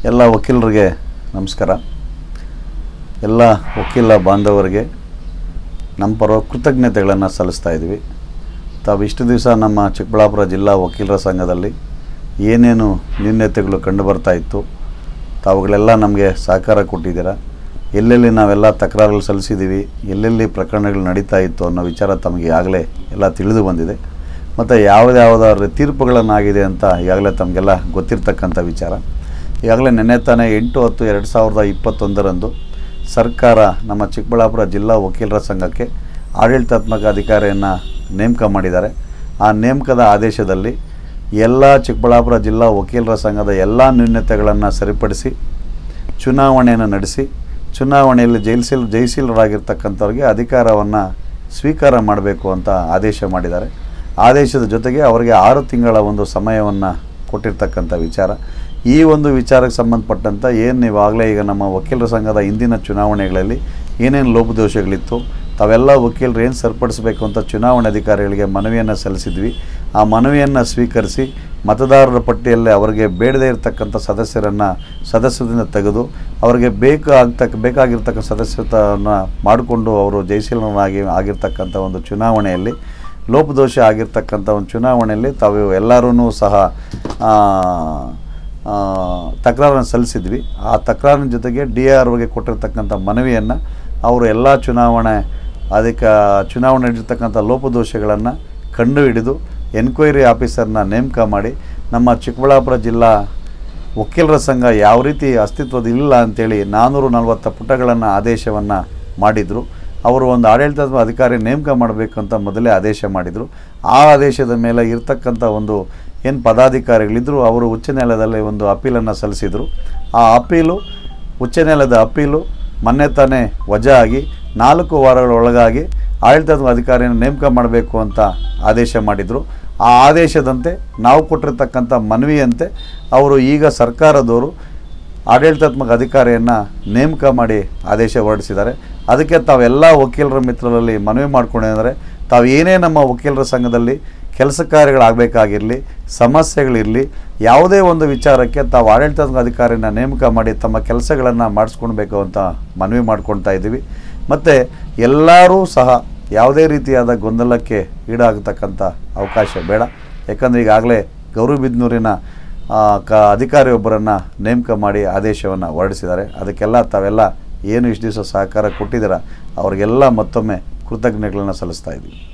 ಎಲ್ಲ ವಕೀಲರಿಗೆ ನಮಸ್ಕಾರ ಎಲ್ಲ ವಕೀಲ ಬಾಂಧವರಿಗೆ ನಮ್ಮ ಪರ ಕೃತಜ್ಞತೆಗಳನ್ನು ಸಲ್ಲಿಸ್ತಾ ಇದ್ವಿ ತಾವು ಇಷ್ಟು ದಿವಸ ನಮ್ಮ ಚಿಕ್ಕಬಳ್ಳಾಪುರ ಜಿಲ್ಲಾ ವಕೀಲರ ಸಂಘದಲ್ಲಿ ಏನೇನು ನ್ಯೂನ್ಯತೆಗಳು ಕಂಡು ಬರ್ತಾ ಇತ್ತು ತಾವುಗಳೆಲ್ಲ ನಮಗೆ ಸಹಕಾರ ಕೊಟ್ಟಿದ್ದೀರಾ ಎಲ್ಲೆಲ್ಲಿ ನಾವೆಲ್ಲ ತಕರಾರುಗಳು ಸಲ್ಲಿಸಿದ್ದೀವಿ ಎಲ್ಲೆಲ್ಲಿ ಪ್ರಕರಣಗಳು ನಡೀತಾ ಇತ್ತು ಅನ್ನೋ ವಿಚಾರ ತಮಗೆ ಆಗಲೇ ಎಲ್ಲ ತಿಳಿದು ಬಂದಿದೆ ಮತ್ತು ಯಾವುದ್ಯಾವುದಾದ್ರು ತೀರ್ಪುಗಳನ್ನಾಗಿದೆ ಅಂತ ಈಗಾಗಲೇ ತಮಗೆಲ್ಲ ಗೊತ್ತಿರ್ತಕ್ಕಂಥ ವಿಚಾರ ಈಗಾಗಲೇ ನೆನ್ನೆ ತಾನೇ ಎಂಟು ಹತ್ತು ಎರಡು ಸಾವಿರದ ಇಪ್ಪತ್ತೊಂದರಂದು ಸರ್ಕಾರ ನಮ್ಮ ಚಿಕ್ಕಬಳ್ಳಾಪುರ ಜಿಲ್ಲಾ ವಕೀಲರ ಸಂಘಕ್ಕೆ ಆಡಳಿತಾತ್ಮಕ ಅಧಿಕಾರಿಯನ್ನು ನೇಮಕ ಮಾಡಿದ್ದಾರೆ ಆ ನೇಮಕದ ಆದೇಶದಲ್ಲಿ ಎಲ್ಲ ಚಿಕ್ಕಬಳ್ಳಾಪುರ ಜಿಲ್ಲಾ ವಕೀಲರ ಸಂಘದ ಎಲ್ಲ ನ್ಯೂನ್ಯತೆಗಳನ್ನು ಸರಿಪಡಿಸಿ ಚುನಾವಣೆಯನ್ನು ನಡೆಸಿ ಚುನಾವಣೆಯಲ್ಲಿ ಜೈಲ್ಸಿಲ್ ಜಯಶೀಲರಾಗಿರ್ತಕ್ಕಂಥವ್ರಿಗೆ ಅಧಿಕಾರವನ್ನು ಸ್ವೀಕಾರ ಮಾಡಬೇಕು ಅಂತ ಆದೇಶ ಮಾಡಿದ್ದಾರೆ ಆದೇಶದ ಜೊತೆಗೆ ಅವರಿಗೆ ಆರು ತಿಂಗಳ ಒಂದು ಸಮಯವನ್ನು ಕೊಟ್ಟಿರ್ತಕ್ಕಂಥ ವಿಚಾರ ಈ ಒಂದು ವಿಚಾರಕ್ಕೆ ಸಂಬಂಧಪಟ್ಟಂಥ ಏನು ನೀವಾಗಲೇ ಈಗ ನಮ್ಮ ವಕೀಲರ ಸಂಘದ ಇಂದಿನ ಚುನಾವಣೆಗಳಲ್ಲಿ ಏನೇನು ಲೋಪದೋಷಗಳಿತ್ತು ತಾವೆಲ್ಲ ವಕೀಲರು ಏನು ಸರಿಪಡಿಸಬೇಕು ಅಂತ ಚುನಾವಣಾಧಿಕಾರಿಗಳಿಗೆ ಮನವಿಯನ್ನು ಸಲ್ಲಿಸಿದ್ವಿ ಆ ಮನವಿಯನ್ನು ಸ್ವೀಕರಿಸಿ ಮತದಾರರ ಪಟ್ಟಿಯಲ್ಲಿ ಅವರಿಗೆ ಬೇಡದೇ ಇರತಕ್ಕಂಥ ಸದಸ್ಯರನ್ನು ಸದಸ್ಯದಿಂದ ತೆಗೆದು ಅವರಿಗೆ ಬೇಕಾಗ್ತಕ್ಕ ಬೇಕಾಗಿರ್ತಕ್ಕ ಸದಸ್ಯತ್ವವನ್ನು ಮಾಡಿಕೊಂಡು ಅವರು ಜಯಶೀಲನಾಗಿ ಆಗಿರ್ತಕ್ಕಂಥ ಒಂದು ಚುನಾವಣೆಯಲ್ಲಿ ಲೋಪದೋಷ ಆಗಿರ್ತಕ್ಕಂಥ ಒಂದು ಚುನಾವಣೆಯಲ್ಲಿ ತಾವು ಎಲ್ಲರೂ ಸಹ ಆ, ಆ, ತಕರಾರನ್ನು ಸಲ್ಲಿಸಿದ್ವಿ ಆ ತಕರಾರಿನ ಜೊತೆಗೆ ಡಿ ಆರ್ ಒಗೆ ಕೊಟ್ಟಿರ್ತಕ್ಕಂಥ ಮನವಿಯನ್ನು ಅವರು ಎಲ್ಲ ಚುನಾವಣೆ ಅದಕ್ಕೆ ಚುನಾವಣೆ ನಡೆದಿರ್ತಕ್ಕಂಥ ಲೋಪದೋಷಗಳನ್ನು ಕಂಡುಹಿಡಿದು ಎನ್ಕ್ವೈರಿ ಆಫೀಸರ್ನ ನೇಮಕ ಮಾಡಿ ನಮ್ಮ ಚಿಕ್ಕಬಳ್ಳಾಪುರ ಜಿಲ್ಲಾ ವಕೀಲರ ಸಂಘ ಯಾವ ರೀತಿ ಅಸ್ತಿತ್ವದ ಇಲ್ಲ ಅಂತೇಳಿ ನಾನ್ನೂರು ನಲವತ್ತು ಪುಟಗಳನ್ನು ಆದೇಶವನ್ನು ಮಾಡಿದರು ಅವರು ಒಂದು ಆಡಳಿತಾತ್ಮಕ ಅಧಿಕಾರಿ ನೇಮಕ ಮಾಡಬೇಕು ಅಂತ ಮೊದಲೇ ಆದೇಶ ಮಾಡಿದರು ಆ ಆದೇಶದ ಮೇಲೆ ಇರ್ತಕ್ಕಂಥ ಒಂದು ಏನು ಪದಾಧಿಕಾರಿಗಳಿದ್ದರು ಅವರು ಉಚ್ಚ ನ್ಯಾಯಾಲಯದಲ್ಲಿ ಒಂದು ಅಪೀಲನ್ನು ಸಲ್ಲಿಸಿದರು ಆ ಅಪೀಲು ಉಚ್ಚ ನ್ಯಾಯಾಲಯದ ಅಪೀಲು ಮೊನ್ನೆ ತಾನೇ ವಜಾ ಆಗಿ ನಾಲ್ಕು ವಾರಗಳ ಒಳಗಾಗಿ ಆಡಳಿತಾತ್ಮಕ ಅಧಿಕಾರಿಯನ್ನು ನೇಮಕ ಮಾಡಬೇಕು ಅಂತ ಆದೇಶ ಮಾಡಿದರು ಆ ಆದೇಶದಂತೆ ನಾವು ಕೊಟ್ಟಿರ್ತಕ್ಕಂಥ ಮನವಿಯಂತೆ ಅವರು ಈಗ ಸರ್ಕಾರದವರು ಆಡಳಿತಾತ್ಮಕ ಅಧಿಕಾರಿಯನ್ನು ನೇಮಕ ಮಾಡಿ ಆದೇಶ ಹೊರಡಿಸಿದ್ದಾರೆ ಅದಕ್ಕೆ ತಾವೆಲ್ಲ ವಕೀಲರ ಮಿತ್ರರಲ್ಲಿ ಮನವಿ ಮಾಡ್ಕೊಂಡಂದರೆ ತಾವು ಏನೇ ನಮ್ಮ ವಕೀಲರ ಸಂಘದಲ್ಲಿ ಕೆಲಸ ಕಾರ್ಯಗಳಾಗಬೇಕಾಗಿರಲಿ ಸಮಸ್ಯೆಗಳಿರಲಿ ಯಾವುದೇ ಒಂದು ವಿಚಾರಕ್ಕೆ ತಾವು ಆಡಳಿತಾತ್ಮಕ ಅಧಿಕಾರಿನ ನೇಮಕ ಮಾಡಿ ತಮ್ಮ ಕೆಲಸಗಳನ್ನು ಮಾಡಿಸ್ಕೊಳ್ಬೇಕು ಅಂತ ಮನವಿ ಮಾಡ್ಕೊಳ್ತಾ ಇದ್ದೀವಿ ಮತ್ತು ಎಲ್ಲರೂ ಸಹ ಯಾವುದೇ ರೀತಿಯಾದ ಗೊಂದಲಕ್ಕೆ ಈಡಾಗತಕ್ಕಂಥ ಅವಕಾಶ ಬೇಡ ಯಾಕಂದರೆ ಈಗಾಗಲೇ ಗೌರಿಬಿದನೂರಿನ ಆ, ಕ ಅಧಿಕಾರಿಯೊಬ್ಬರನ್ನು ನೇಮಕ ಮಾಡಿ ಆದೇಶವನ್ನು ಹೊರಡಿಸಿದ್ದಾರೆ ಅದಕ್ಕೆಲ್ಲ ತಾವೆಲ್ಲ ಏನು ಇಷ್ಟು ದಿವಸ ಸಹಕಾರ ಕೊಟ್ಟಿದ್ದೀರ ಅವರಿಗೆಲ್ಲ ಮತ್ತೊಮ್ಮೆ ಕೃತಜ್ಞತೆಗಳನ್ನು ಸಲ್ಲಿಸ್ತಾ ಇದ್ದೀವಿ